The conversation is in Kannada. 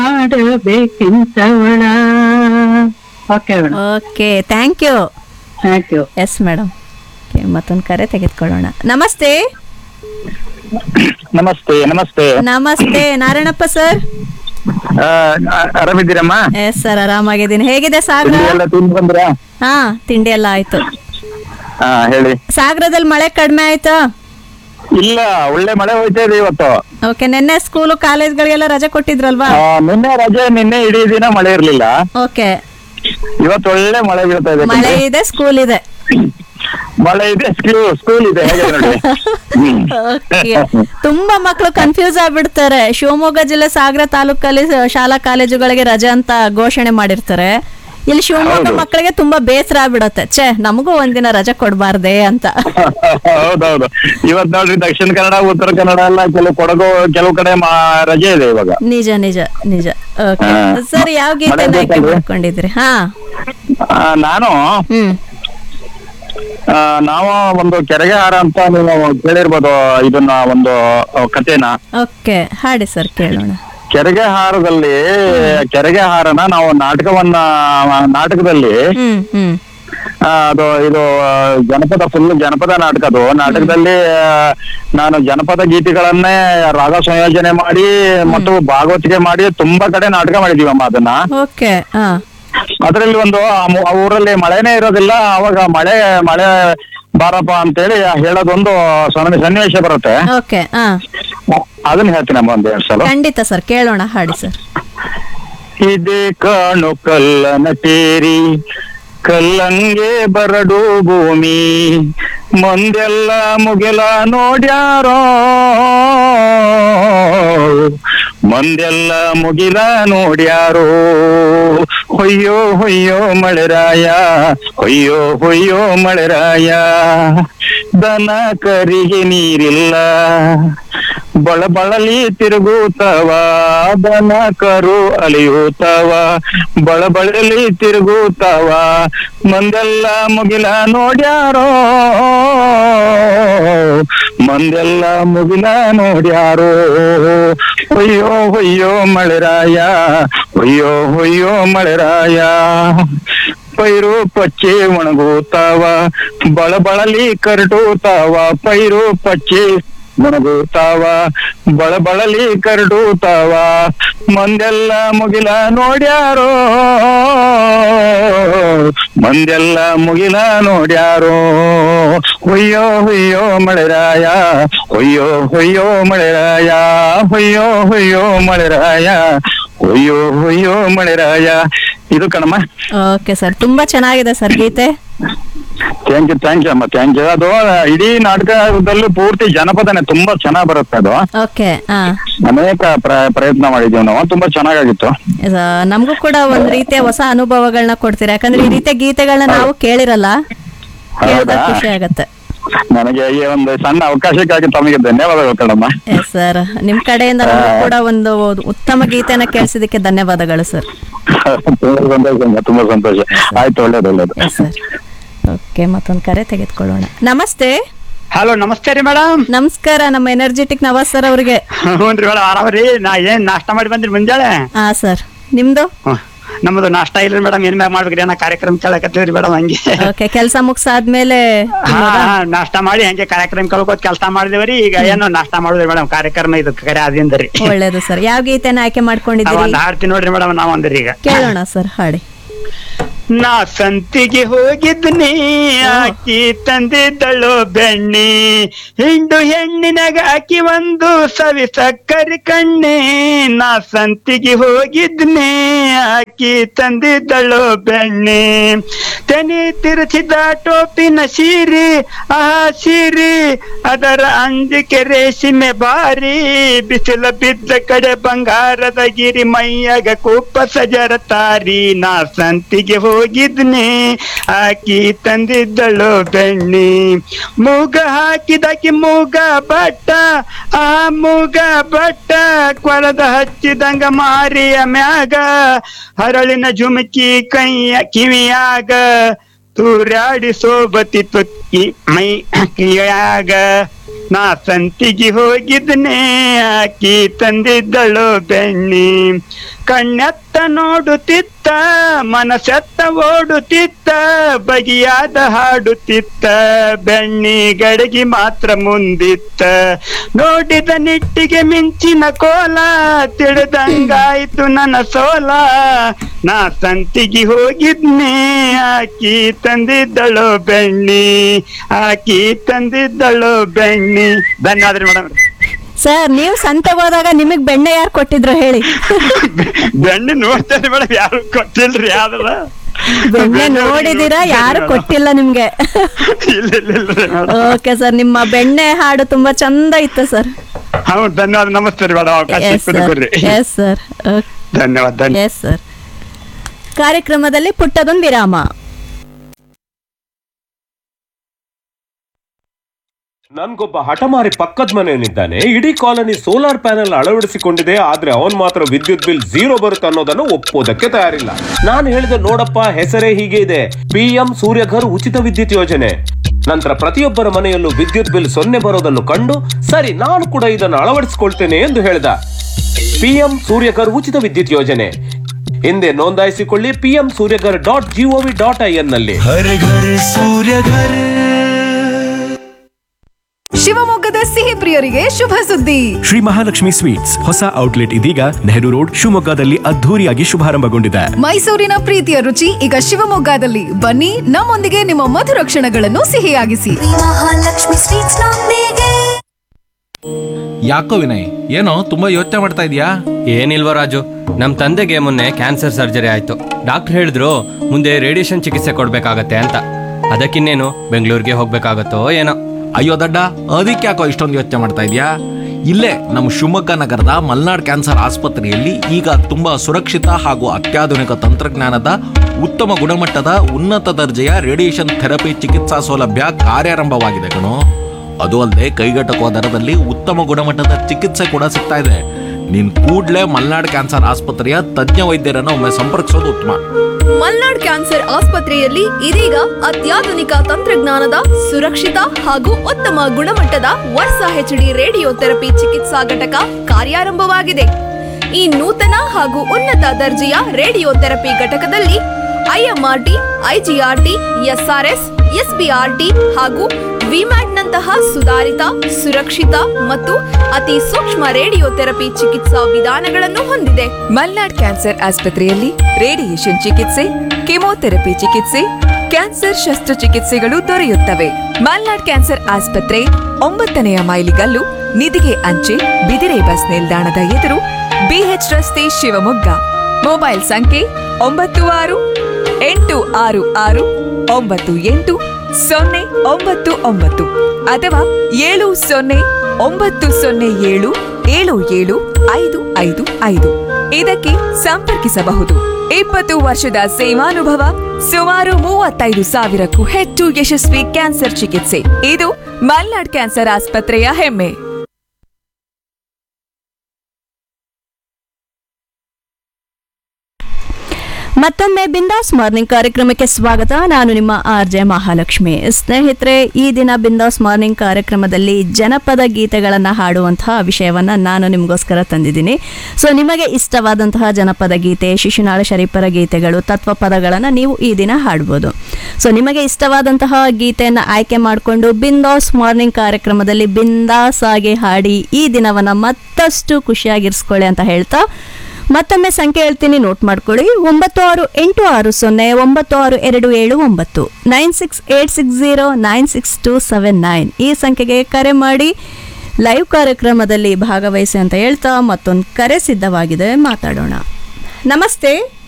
ಮಾಡಬೇಕಿಂತವಳ okay madam okay thank you thank you yes madam okay ಮತ್ತೊಂದು ಕರೆ ತೆಗೆದುಕೊಳ್ಳೋಣ ನಮಸ್ತೆ ನಮಸ್ತೆ ನಮಸ್ತೆ ನಮಸ್ತೆ ನಾರಾಯಣಪ್ಪ ಸರ್ ಆ, ಆರಾಮಿದ್ದೀರಮ್ಮ ಎಸ್ ಸರ್ ಆರಾಮಾಗಿದ್ದೀನಿ ಹೇಗಿದೆ ಸಾಗರ ತಿಂಡಿ ಎಲ್ಲ ತಿಂದು ಬಂದ್ರ ಹಾ ತಿಂಡಿ ಎಲ್ಲ ಆಯ್ತು ಹಾ ಹೇಳಿ ಸಾಗರದಲ್ಲಿ ಮಳೆ ಕಡಿಮೆ ಆಯ್ತಾ ಇಲ್ಲ ಒಳ್ಳೆ ಮಳೆ ಹೋಯ್ತಾ ಇದೆ ಇವತ್ತು ಓಕೆ ನಿನ್ನೆ ಸ್ಕೂಲು ಕಾಲೇಜ್ಗಳಿಗೆಲ್ಲ ರಜೆ ಕೊಟ್ಟಿದ್ರಲ್ವಾ ಆ, ನಿನ್ನೆ ರಜೆ ನಿನ್ನೆ ಇಡೀ ದಿನ ಮಳೆ ಇರ್ಲಿಲ್ಲ ಓಕೆ ಇವತ್ತು ಒಳ್ಳೆ ಮಳೆ ಬೀಳ್ತಾ ಇದೆ ಮಳೆ ಇದೆ ಸ್ಕೂಲ್ ಇದೆ ಮಳೆ ಇದೆ ಸ್ಕೂಲ್ ಸ್ಕೂಲ್ ಇದೆ ಹೇಗೆ ನೋಡಿ ಹ್ಮ್. Okay. ತುಂಬಾ ಮಕ್ಕಳು ಕನ್ಫ್ಯೂಸ್ ಆಗ್ಬಿಡ್ತಾರೆ ಶಿವಮೊಗ್ಗ ಜಿಲ್ಲೆ ಸಾಗರ ತಾಲೂಕಲ್ಲಿ ಸ- ಶಾಲಾ ಕಾಲೇಜುಗಳಿಗೆ ರಜೆ ಅಂತ ಘೋಷಣೆ ಮಾಡಿರ್ತಾರೆ ಇಲ್ಲಿ ಶಿವಮೊಗ್ಗ ಹೌದು. ಮಕ್ಕಳಿಗೆ ತುಂಬಾ ಬೇಸರ ಆಗ್ಬಿಡತ್ತೆ ಛೇ ನಮಗೂ ಒಂದಿನ ರಜೆ ಕೊಡ್ಬಾರ್ದೆ ಅಂತ ಹೌದೌದು ಇವತ್ ನೋಡ್ರಿ ದಕ್ಷಿಣ ಕನ್ನಡ ಉತ್ತರ ಕನ್ನಡ ಎಲ್ಲ ಕೆಲವು ಕೊಡಗು ಕೆಲವು ಕಡೆ ಮಾ- ರಜೆ ಇದೆ ಇವಾಗ ನಿಜ ನಿಜ ನಿಜ ಓಕೆ ಹಾ. ಸರ್ ಯಾವ ಗೀತೆ ಮಳೆ ಆಯ್ಕೆ ಬೇಕಲ್ವೇ? ಮಾಡ್ಕೊಂಡಿದ್ರಿ ಹಾ ಆ, ನಾನು ಹ್ಮ್ ಆ, ನಾವು ಒಂದು ಕೆರೆಗೆ ಹಾರ ಅಂತ ನೀವು ಕೇಳಿರ್ಬೋದು ಇದನ್ನ ಒಂದು ಆ, ಕಥೆನ ಓಕೆ ಹಾಡಿ ಸರ್ ಕೇಳೋಣ ಕೆರೆಗೆ ಹಾರದಲ್ಲಿ ಕೆರೆಗೆ ಹಾರನ ನಾವು ನಾಟಕವನ್ನ ನಾಟಕದಲ್ಲಿ ಹ್ಮ್ ಹ್ಮ್ ಆ, ಅದು ಇದು ಆ, ಜನಪದ ಫುಲ್ ಜನಪದ ನಾಟಕ ಅದು ನಾಟಕದಲ್ಲಿ ಆ, ನಾನು ಜನಪದ ಗೀತೆಗಳನ್ನೇ ರಾಗ ಸಂಯೋಜನೆ ಮಾಡಿ ಮತ್ತು ಭಾಗವತಿಕೆ ಮಾಡಿ ತುಂಬಾ ಕಡೆ ನಾಟಕ ಮಾಡಿದೀವಮ್ಮ ಅದನ್ನ ಓಕೆ ಹಾ ಅದರಲ್ಲಿ ಒಂದು ಆ ಮು- ಆ ಊರಲ್ಲಿ ಮಳೆನೇ ಇರೋದಿಲ್ಲ ಅವಾಗ ಮಳೆ ಮಳೆ ಬಾರಪ್ಪ ಅಂತೇಳಿ ಹೇಳೋದೊಂದು ಸಣ್ಣ ಸನ್ನಿವೇಶ ಬರುತ್ತೆ ಓಕೆ ಹಾ ಅದನ್ನ ಹೇಳ್ತೀನಮ್ಮ ಒಂದ್ ಎರಡು ಸಲ ಖಂಡಿತ ಸರ್ ಕೇಳೋಣ ಹಾಡಿ ಸರ್ ಇದೆ ಕಾಣು ಕಲ್ಲನ ಟೇರಿ ಕಲ್ಲಂಗೆ ಬರಡು ಭೂಮಿ ಮಂದೆಲ್ಲ ಮುಗಿಲ ನೋಡ್ಯಾರೋ ಮಂದೆಲ್ಲ ಮುಗಿಲ ನೋಡ್ಯಾರೋ ಹೊಯ್ಯೋ ಹೊಯ್ಯೋ ಮಳೆರಾಯ ಹೊಯ್ಯೋ ಹೊಯ್ಯೋ ಮಳೆರಾಯ ದನ ಕರಿಗೆ ನೀರಿಲ್ಲ ಬಳಬಳಲಿ ತಿರುಗುತ್ತವ ದನ ಕರು ಅಲಿಯುತ್ತವ ಬಳಬಳಲಿ ತಿರುಗುತ್ತವ ಮಂದೆಲ್ಲ ಮುಗಿಲ ನೋಡ್ಯಾರೋ ಮಂದೆಲ್ಲ ಮುಗಿಲ ನೋಡ್ಯಾರೋ ಹೊಯ್ಯೋ ಹೊಯ್ಯೋ ಮಳೆರಾಯ ಹೊಯ್ಯೋ ಹೊಯ್ಯೋ ಮಳೆರಾಯ ಪೈರು ಪಚ್ಚೆ ಒಣಗುತ್ತಾವ ಬಳಬಳಲಿ ಕರಟುತ್ತಾವ ಪೈರು ಪಚ್ಚೆ ಒಣಗುತ್ತಾವ ಬಳಬಳಲಿ ಕರಟುತ್ತಾವ ಮಂದೆಲ್ಲ ಮುಗಿಲ ನೋಡ್ಯಾರೋ ಮಂದೆಲ್ಲ ಮುಗಿಲ ನೋಡ್ಯಾರೋ ಹೊಯ್ಯೋ ಹೊಯ್ಯೋ ಮಳೆರಾಯ ಹೊಯ್ಯೋ ಹೊಯ್ಯೋ ಮಳೆರಾಯ ಹೊಯ್ಯೋ ಹೊಯ್ಯೋ ಮಳೆರಾಯ ಹೊಯ್ಯೋ ಹೊಯ್ಯೋ ಮಳೆರಾಯ ಇದು ಕಣಮ್ಮ ಓಕೆ ಸರ್ ತುಂಬಾ ಚೆನ್ನಾಗಿದೆ ಸರ್ ಗೀತೆ ಥ್ಯಾಂಕ್ ಯು ಥ್ಯಾಂಕ್ ಯು ಅಮ್ಮ ಥ್ಯಾಂಕ್ ಯು ಅದು ಇಡೀ ನಾಟಕದಲ್ಲಿ ಪೂರ್ತಿ ಜನಪದನೆ ತುಂಬಾ ಚೆನ್ನಾಗ್ ಬರುತ್ತೆ ಅದು ಓಕೆ ಹಾ ಅನೇಕ ಪ್ರ- ಪ್ರಯತ್ನ ಮಾಡಿದೀವಿ ನಾವು ತುಂಬಾ ಚೆನ್ನಾಗಾಗಿತ್ತು ನಮಗೂ ಕೂಡ ಒಂದ್ ರೀತಿಯ ಹೊಸ ಅನುಭವಗಳನ್ನ ಕೊಡ್ತೀರಾ ಯಾಕಂದ್ರೆ ಈ ರೀತಿಯ ಗೀತೆಗಳನ್ನ ನಾವು ಕೇಳಿರಲ್ಲ ಕೇಳಿದಾಗ ಹೌದಾ? ಖುಷಿ ಆಗತ್ತೆ ನನಗೆ ಈ ಒಂದು ಸಣ್ಣ ಅವಕಾಶಕ್ಕಾಗಿ ತಮಗೆ ಧನ್ಯವಾದಗಳು ಕಣಮ್ಮ ಎಸ್ ಸರ್ ನಿಮ್ ಕಡೆಯಿಂದ ನಮಗೂ ಕೂಡ ಒಂದು ಉತ್ತಮ ಗೀತೆನ ಕೇಳಿಸಿದಕ್ಕೆ ಧನ್ಯವಾದಗಳು ಸರ್ ತುಂಬಾ ಸಂತೋಷ ಅಮ್ಮ, ತುಂಬಾ ಸಂತೋಷ ಆಯ್ತು ಒಳ್ಳೇದು ಒಳ್ಳೇದು ಎಸ್ ಸರ್ ಓಕೆ ಮತ್ತೊಂದು ಕರೆ ತೆಗೆದುಕೊಳ್ಳೋಣ ನಮಸ್ತೆ ಹಲೋ ನಮಸ್ತೆ ರೀ ಮೇಡಮ್ ನಮಸ್ಕಾರ ನಮ್ಮ ಎನರ್ಜೆಟಿಕ್ ನವಾಜ್ ಸರ್ ಅವ್ರಿಗೆ ಹ್ಞೂ ರೀ ಮೇಡಮ್ ಆರಾಮ್ರಿ ನಾ ಏನ್ ನಾಷ್ಟ ಮಾಡಿ ಬಂದ್ರಿ ಮುಂಜಾನೆ ಹಾ ಸರ್ ನಿಮ್ದು ಹ್ಞೂ. ನಮ್ಮದು ನಾಷ್ಟ ಇಲ್ರಿ ಮೇಡಮ್ ಏನ್ ಮ್ಯಾಗ ಮಾಡ್ಬೇಕ್ರಿ ಏನೋ ಕಾರ್ಯಕ್ರಮ ಕೇಳಕತ್ತೀವ್ರಿ ಮೇಡಮ್ ಹಂಗೆ ಓಕೆ ಕೆಲಸ ಮುಗ್ಸಾದ್ಮೇಲೆ ಹಾ ಹಾ, ನಾಷ್ಟ ಮಾಡಿ ಹಂಗೆ ಕಾರ್ಯಕ್ರಮ ಕಳ್ಕೋತ್ ಕೆಲಸ ಮಾಡಿದೇವ್ರಿ ಈಗ ಏನೋ ನಾಷ್ಟ ಮಾಡುದ್ರಿ ಮೇಡಮ್ ಕಾರ್ಯಕ್ರಮ ಇದು ಕರೆ ಆದಿಂದ ರೀ ಒಳ್ಳೇದು ಸರ್ ಯಾವ ಗೀತೆನ ಆಯ್ಕೆ ಮಾಡ್ಕೊಂಡಿದ್ದೀರಿ ಒಂದ್ ಹಾಡ್ತೀನಿ ನೋಡ್ರಿ ಮೇಡಮ್ ನಾವ್ ಅಂದ್ರಿ ಈಗ ಕೇಳೋಣ ಸರ್ ಹಾಡಿ ನಾ ಸಂತಿಗೆ ಹೋಗಿದ್ನಿ ಆಕಿ ತಂದಿದ್ದಳು ಬೆಣ್ಣಿ ಹಿಂಡು ಹೆಣ್ಣಿನಾಗ ಆಕಿ ಒಂದು ಸವಿ ಸಕ್ಕರೆ ಕಣ್ಣೆ ನಾ ಸಂತಿಗೆ ಹೋಗಿದ್ನಿ ಆಕಿ ತಂದಿದ್ದಳು ಬೆಣ್ಣೆ ತೆನಿ ತಿರುಚಿದ ಟೋಪಿನ ಸೀರಿ ಆ ಸೀರಿ ಅದರ ಅಂಜಿಕೆ ರೇಷ್ಮೆ ಬಾರಿ ಬಿಸಿಲ ಬಿದ್ದ ಕಡೆ ಬಂಗಾರದ ಗಿರಿ ಮೈಯಾಗ ಕುಪ್ಪಸ ಜರತಾರಿ ನಾ ಸಂತಿಗೆ ಹೋಗಿದ್ನಿ ಆಕಿ ತಂದಿದ್ದಳು ಬೆಣ್ಣಿ ಮೂಗ ಹಾಕಿದಕಿ ಮೂಗ ಬಟ್ಟ ಆ ಮೂಗ ಬಟ್ಟ ಕೊಳದ ಹಚ್ಚಿದಂಗ ಮಾರಿಯ ಮ್ಯಾಗ ಹರಳಿನ ಜುಮಕಿ ಕೈಯ ಕಿವಿಯಾಗ ತೂರ್ಯಾಡಿ ಸೋಬತಿ ತುಕ್ಕಿ ಮೈ ಕಿವಿಯಾಗ ನಾ ಸಂತಿಗೆ ಹೋಗಿದ್ನೆ ಆಕಿ ತಂದಿದ್ದಳು ಬೆಣ್ಣಿ ಕಣ್ಣೆತ್ತ ನೋಡುತ್ತಿತ್ತ ಮನಸೆತ್ತ ಓಡುತ್ತಿತ್ತ ಬಗೆಯಾದ ಹಾಡುತ್ತಿತ್ತ ಬೆಣ್ಣಿ ಗಡಗಿ ಮಾತ್ರ ಮುಂದಿತ್ತ ನೋಡಿದ ನಿಟ್ಟಿಗೆ ಮಿಂಚಿನ ಕೋಲ ತಿಳಿದಂಗಾಯ್ತು ನನ್ನ ಸೋಲ ನಾ ಸಂತಿಗೆ ಹೋಗಿದ್ನೆ ಆಕಿ ತಂದಿದ್ದಳು ಬೆಣ್ಣಿ ಆಕಿ ತಂದಿದ್ದಳು ಬೆಣ್ಣಿ ಧನ್ಯವಾದ್ರಿ ಮೇಡಮ್ ಸರ್ ನೀವು ಸಂತೆಗೆ ಹೋದಾಗ ನಿಮಗ್ ಬೆಣ್ಣೆ ಯಾರು ಕೊಟ್ಟಿದ್ರು ಹೇಳಿ ಬೆಣ್ಣೆ ನೋಡ್ತೇನೆ ಮೇಡಮ್ ಯಾರು ಕೊಟ್ಟಿಲ್ರಿ ಯಾವ್ದಲ್ಲ ಬೆಣ್ಣೆ ನೋಡಿದೀರಾ ಯಾರು ಕೊಟ್ಟಿಲ್ಲ ನಿಮ್ಗೆ ಇಲ್ಲ ಇಲ್ಲ ಇಲ್ರಿ ಮೇಡಮ್ ಓಕೆ ಸರ್ ನಿಮ್ಮ ಬೆಣ್ಣೆ ಹಾಡು ತುಂಬಾ ಚಂದ ಇತ್ತು ಸರ್ ಹೌದು ಧನ್ಯವಾದ ನಮಸ್ತೆ ರೀ ಮೇಡಮ್ ಅವಕಾಶ ಎಸ್ ಸರ್ ಸಿಕ್ಕಿದ್ದಕ್ರಿ ಎಸ್ ಸರ್ ಧನ್ಯವಾದ ಧನ್ಯವಾದ ಎಸ್ ಸರ್ ಕಾರ್ಯಕ್ರಮದಲ್ಲಿ ಪುಟ್ಟದೊಂದು ವಿರಾಮ ನನ್ಗೊಬ್ಬ ಹಠಮಾರಿ ಪಕ್ಕದ ಮನೆಯಲ್ಲಿದ್ದಾನೆ ಇಡೀ ಕಾಲನಿ ಸೋಲಾರ್ ಪ್ಯಾನೆಲ್ ಅಳವಡಿಸಿಕೊಂಡಿದೆ ಆದ್ರೆ ಅವನ್ ಮಾತ್ರ ವಿದ್ಯುತ್ ಬಿಲ್ ಝೀರೋ ಬರುತ್ತೆ ಅನ್ನೋದನ್ನು ಒಪ್ಪೋದಕ್ಕೆ ತಯಾರಿಲ್ಲ ನಾನು ಹೇಳಿದೆ ನೋಡಪ್ಪ ಹೆಸರೇ ಹೀಗೆ ಇದೆ ಪಿಎಂ ಸೂರ್ಯಘರ್ ಉಚಿತ ವಿದ್ಯುತ್ ಯೋಜನೆ ನಂತರ ಪ್ರತಿಯೊಬ್ಬರ ಮನೆಯಲ್ಲೂ ವಿದ್ಯುತ್ ಬಿಲ್ ಸೊನ್ನೆ ಬರೋದನ್ನು ಕಂಡು ಸರಿ ನಾನು ಕೂಡ ಇದನ್ನು ಅಳವಡಿಸಿಕೊಳ್ತೇನೆ ಎಂದು ಹೇಳಿದ ಪಿಎಂ ಸೂರ್ಯಘರ್ ಉಚಿತ ವಿದ್ಯುತ್ ಯೋಜನೆ ಹಿಂದೆ ನೋಂದಾಯಿಸಿಕೊಳ್ಳಿ PM Suryaghar dot G O V dot I N ನಲ್ಲಿ हर घर सूर्य घर ಶಿವಮೊಗ್ಗದ ಸಿಹಿ ಪ್ರಿಯರಿಗೆ ಶುಭ ಸುದ್ದಿ ಶ್ರೀ ಮಹಾಲಕ್ಷ್ಮಿ ಸ್ವೀಟ್ಸ್ ಹೊಸ ಔಟ್ಲೆಟ್ ಇದೀಗ ನೆಹರು ರೋಡ್ ಶಿವಮೊಗ್ಗದಲ್ಲಿ ಅದ್ಧೂರಿಯಾಗಿ ಶುಭಾರಂಭಗೊಂಡಿದೆ ಮೈಸೂರಿನ ಪ್ರೀತಿಯ ರುಚಿ ಈಗ ಶಿವಮೊಗ್ಗದಲ್ಲಿ ಬನ್ನಿ ನಮ್ಮೊಂದಿಗೆ ನಿಮ್ಮ ಮಧುರ ಕ್ಷಣಗಳನ್ನು ಸಿಹಿಯಾಗಿಸಿ ಮಹಾಲಕ್ಷ್ಮಿ ಸ್ವೀಟ್ಸ್ ನೊಂದಿಗೆ ಯಾಕೋ ವಿನಯ್ ಏನೋ ತುಂಬಾ ಯೋಚನೆ ಮಾಡ್ತಾ ಇದೀಯಾ ಏನಿಲ್ವ ರಾಜು ನಮ್ ತಂದೆಗೆ ಮೊನ್ನೆ ಕ್ಯಾನ್ಸರ್ ಸರ್ಜರಿ ಆಯ್ತು ಡಾಕ್ಟರ್ ಹೇಳಿದ್ರು ಮುಂದೆ ರೇಡಿಯೇಷನ್ ಚಿಕಿತ್ಸೆ ಕೊಡ್ಬೇಕಾಗತ್ತೆ ಅಂತ ಅದಕ್ಕಿನ್ನೇನು ಬೆಂಗಳೂರಿಗೆ ಹೋಗ್ಬೇಕಾಗತ್ತೋ ಏನೋ ಅಯ್ಯೋ ದಡ್ಡ ಅದಕ್ಕೆ ಯಾಕೋ ಇಷ್ಟೊಂದು ಯೋಚನೆ ಮಾಡ್ತಾ ಇದೀಯಾ ಇಲ್ಲೇ ನಮ್ಮ ಶಿವಮೊಗ್ಗ ನಗರದ ಮಲ್ನಾಡ್ ಕ್ಯಾನ್ಸರ್ ಆಸ್ಪತ್ರೆಯಲ್ಲಿ ಈಗ ತುಂಬಾ ಸುರಕ್ಷಿತ ಹಾಗೂ ಅತ್ಯಾಧುನಿಕ ತಂತ್ರಜ್ಞಾನದ ಉತ್ತಮ ಗುಣಮಟ್ಟದ ಉನ್ನತ ದರ್ಜೆಯ ರೇಡಿಯೇಷನ್ ಥೆರಪಿ ಚಿಕಿತ್ಸಾ ಸೌಲಭ್ಯ ಕಾರ್ಯಾರಂಭವಾಗಿದೆ ಕಣೋ ಅದು ಅಲ್ಲದೆ ಕೈಗೆಟಕುವ ದರದಲ್ಲಿ ಉತ್ತಮ ಗುಣಮಟ್ಟದ ಚಿಕಿತ್ಸೆ ಕೂಡ ಸಿಗ್ತಾ ಇದೆ ನೀನ್ ಕೂಡ್ಲೇ ಮಲ್ನಾಡ್ ಕ್ಯಾನ್ಸರ್ ಆಸ್ಪತ್ರೆಯ ತಜ್ಞ ವೈದ್ಯರನ್ನು ಒಮ್ಮೆ ಸಂಪರ್ಕಿಸೋದು ಉತ್ತಮ ಮಲ್ನಾಡ್ ಕ್ಯಾನ್ಸರ್ ಆಸ್ಪತ್ರೆಯಲ್ಲಿ ಇದೀಗ ಅತ್ಯಾಧುನಿಕ ತಂತ್ರಜ್ಞಾನದ ಸುರಕ್ಷಿತ ಹಾಗೂ ಉತ್ತಮ ಗುಣಮಟ್ಟದ ವರ್ಸ ಹೆಚ್ಡಿ ರೇಡಿಯೋ ಥೆರಪಿ ಚಿಕಿತ್ಸಾ ಘಟಕ ಕಾರ್ಯಾರಂಭವಾಗಿದೆ ಈ ನೂತನ ಹಾಗೂ ಉನ್ನತ ದರ್ಜೆಯ ರೇಡಿಯೋ ಥೆರಪಿ ಘಟಕದಲ್ಲಿ ಐಎಂಆರ್ಟಿ ಐಜಿಆರ್ಟಿ ಎಸ್ಆರ್ಎಸ್ ಎಸ್ಬಿಆರ್ಟಿ ಹಾಗೂ ವಿಮ್ಯಾಟ್ನಂತಹ ಸುಧಾರಿತ ಸುರಕ್ಷಿತ ಮತ್ತು ಅತಿ ಸೂಕ್ಷ್ಮ ರೇಡಿಯೋ ಥೆರಪಿ ಚಿಕಿತ್ಸಾ ವಿಧಾನಗಳನ್ನು ಹೊಂದಿದೆ ಮಲ್ನಾಡ್ ಕ್ಯಾನ್ಸರ್ ಆಸ್ಪತ್ರೆಯಲ್ಲಿ ರೇಡಿಯೇಷನ್ ಚಿಕಿತ್ಸೆ ಕೆಮೊಥೆರಪಿ ಚಿಕಿತ್ಸೆ ಕ್ಯಾನ್ಸರ್ ಶಸ್ತ್ರಚಿಕಿತ್ಸೆಗಳು ದೊರೆಯುತ್ತವೆ ಮಲ್ನಾಡ್ ಕ್ಯಾನ್ಸರ್ ಆಸ್ಪತ್ರೆ ಒಂಬತ್ತನೆಯ ಮೈಲಿಗಲ್ಲು ನಿಧಿಗೆ ಅಂಚೆ ಬಿದಿರೆ ಬಸ್ ನಿಲ್ದಾಣದ ಎದುರು ಬಿಎಚ್ ರಸ್ತೆ ಶಿವಮೊಗ್ಗ ಮೊಬೈಲ್ ಸಂಖ್ಯೆ ಒಂಬತ್ತು ಆರು ಎಂಟು ಆರು ಆರು ಒಂಬತ್ತು ಎಂಟು ಸೊನ್ನೆ ಒಂಬತ್ತು ಒಂಬತ್ತು ಅಥವಾ ಏಳು ಸೊನ್ನೆ ಒಂಬತ್ತು ಸೊನ್ನೆ ಏಳು ಏಳು ಏಳು ಐದು ಐದು ಐದು ಇದಕ್ಕೆ ಸಂಪರ್ಕಿಸಬಹುದು ಇಪ್ಪತ್ತು ವರ್ಷದ ಸೇವಾನುಭವ ಸುಮಾರು ಮೂವತ್ತೈದು ಸಾವಿರಕ್ಕೂ ಹೆಚ್ಚು ಯಶಸ್ವಿ ಕ್ಯಾನ್ಸರ್ ಚಿಕಿತ್ಸೆ ಇದು ಮಲ್ನಾಡ್ ಕ್ಯಾನ್ಸರ್ ಆಸ್ಪತ್ರೆಯ ಹೆಮ್ಮೆ ಮತ್ತೊಮ್ಮೆ ಬಿಂದಾಸ್ ಮಾರ್ನಿಂಗ್ ಕಾರ್ಯಕ್ರಮಕ್ಕೆ ಸ್ವಾಗತ ನಾನು ನಿಮ್ಮ ಆರ್ ಜೆ ಮಹಾಲಕ್ಷ್ಮಿ ಸ್ನೇಹಿತರೆ ಈ ದಿನ ಬಿಂದಾಸ್ ಮಾರ್ನಿಂಗ್ ಕಾರ್ಯಕ್ರಮದಲ್ಲಿ ಜನಪದ ಗೀತೆಗಳನ್ನು ಹಾಡುವಂತಹ ವಿಷಯವನ್ನು ನಾನು ನಿಮಗೋಸ್ಕರ ತಂದಿದ್ದೀನಿ ಸೊ ನಿಮಗೆ ಇಷ್ಟವಾದಂತಹ ಜನಪದ ಗೀತೆ ಶಿಶುನಾಳ ಶರೀಫರ ಗೀತೆಗಳು ತತ್ವ ಪದಗಳನ್ನು ನೀವು ಈ ದಿನ ಹಾಡ್ಬೋದು ಸೊ ನಿಮಗೆ ಇಷ್ಟವಾದಂತಹ ಗೀತೆಯನ್ನು ಆಯ್ಕೆ ಮಾಡಿಕೊಂಡು ಬಿಂದಾಸ್ ಮಾರ್ನಿಂಗ್ ಕಾರ್ಯಕ್ರಮದಲ್ಲಿ ಬಿಂದಾಸ್ ಆಗಿ ಹಾಡಿ ಈ ದಿನವನ್ನು ಮತ್ತಷ್ಟು ಖುಷಿಯಾಗಿರಿಸ್ಕೊಳ್ಳಿ ಅಂತ ಹೇಳ್ತಾ ಮತ್ತೊಮ್ಮೆ ಸಂಖ್ಯೆ ಹೇಳ್ತೀನಿ ನೋಟ್ ಮಾಡ್ಕೊಳ್ಳಿ ಒಂಬತ್ತು ಆರು ಎಂಟು ಆರು ಸೊನ್ನೆ ಒಂಬತ್ತು ಆರು ಎರಡು ಏಳು ಒಂಬತ್ತು nine six eight six zero nine six two seven nine ಈ ಸಂಖ್ಯೆಗೆ ಕರೆ ಮಾಡಿ ಲೈವ್ ಕಾರ್ಯಕ್ರಮದಲ್ಲಿ ಭಾಗವಹಿಸಿ ಅಂತ ಹೇಳ್ತಾ ಮತ್ತೊಂದು ಕರೆ ಸಿದ್ಧವಾಗಿದೆ ಮಾತಾಡೋಣ ನಮಸ್ತೆ